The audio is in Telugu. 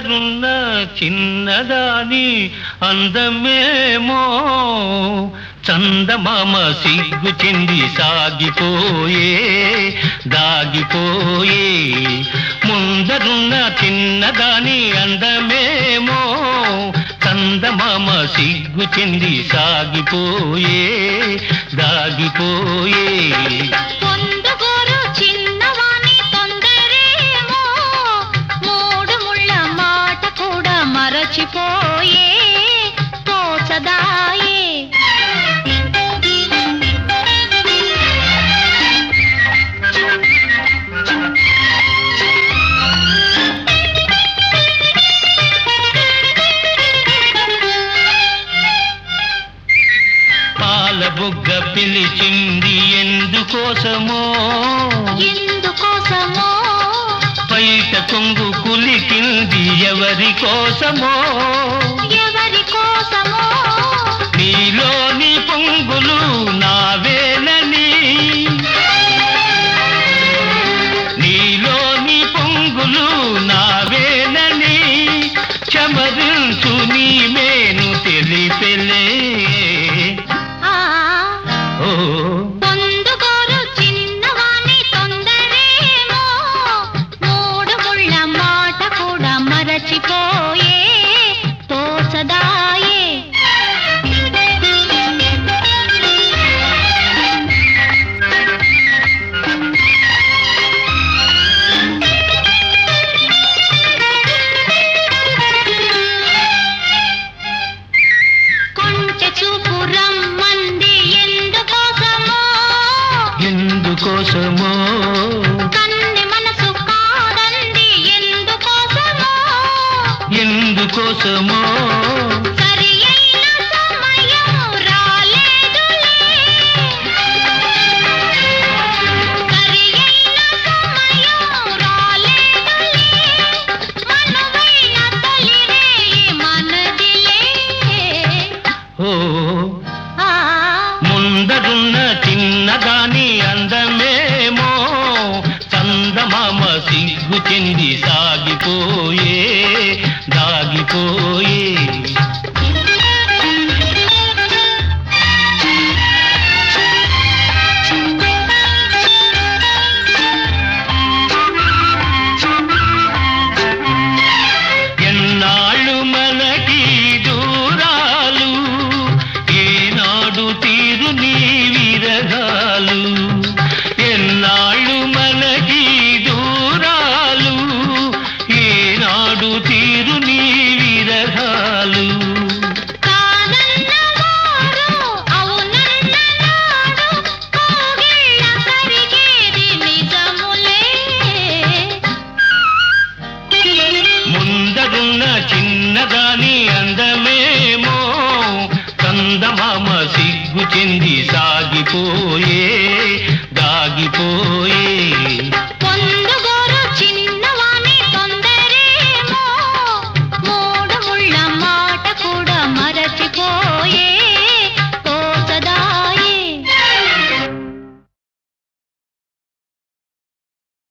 ముందరున్న చిన్నదాని అందమేమో చందమామ సిగ్గు చెంది సాగిపోయే దాగిపోయే ముందరున్న చిన్నదాని అందమేమో చందమామ సిగ్గు చెంది సాగిపోయే దాగిపోయే పొందుగోరు చిన్నవాని తొందరేమో మూడు ముళ్ళ మాట కూడా మరచిపోయే తోచదాయే పాల బుగ్గ పిలిచింది ఎందుకోసమో ఎందుకోసమో బయట కొంగు కులికింది ఎవరి కోసమో ఎవరి కోసమో నీలోని పొంగులు నావేనని నీలోని పొంగులు నావేనని చమరించు నీ మేను తెలిపెలే ఆ ఓ పొందుగోరు చిన్నవాని తొందరేమో మూడు ముళ్ళ మాట కూడా మరచిపోయే తోచదాయే కొంచె చూపు రమ్మంది ఎందుకోసమో ఎందుకోసమో కన్నె మనసు కాదంది ఎందుకోసమో ఎందుకోసమో సరి అయిన సమయం రాలేదులే సరి అయిన సమయం రాలేదులే మనువైన తొలి రేయి మనదిలే ఓ ఆ ముందరున్న చిన్నదాని అందమేమో చందమామ సిగ్గు చెంది